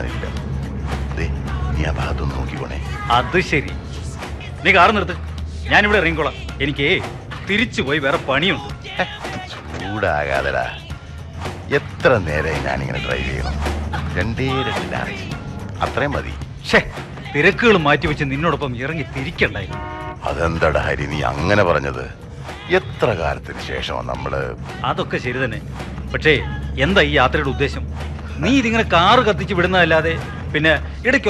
സാരമില്ല ദേ, നീ ആ ഭാഗത്തൊന്ന് നോക്കിക്കോണേ അത് ശരി നീ കാർ നിർത്ത് ഞാനിവിടെ ഇറങ്ങിക്കോളാം എനിക്ക് തിരിച്ചു പോയി വേറെ പണിയുണ്ട് ഹെ, ചൂടാകാതെടാ എത്ര നേരമായി ഞാനിങ്ങനെ ഡ്രൈവ് ചെയ്യണം രണ്ടേ രണ്ട് ലാർജ് അത്രയും മതി ഷേ തിരക്കുകൾ മാറ്റിവെച്ച് നിന്നോടൊപ്പം ഇറങ്ങി തിരിക്കണ്ടായിരുന്നു അതെന്താടാ ഹരി നീ അങ്ങനെ പറഞ്ഞത് എത്ര കാലത്തിന് ശേഷമാണ് നമ്മള് അതൊക്കെ ശരി തന്നെ പക്ഷേ എന്താ ഈ യാത്രയുടെ ഉദ്ദേശം നീ ഇതിങ്ങനെ കാറ് കത്തിച്ച് വിടുന്നതല്ലാതെ പിന്നെ ഇടയ്ക്ക്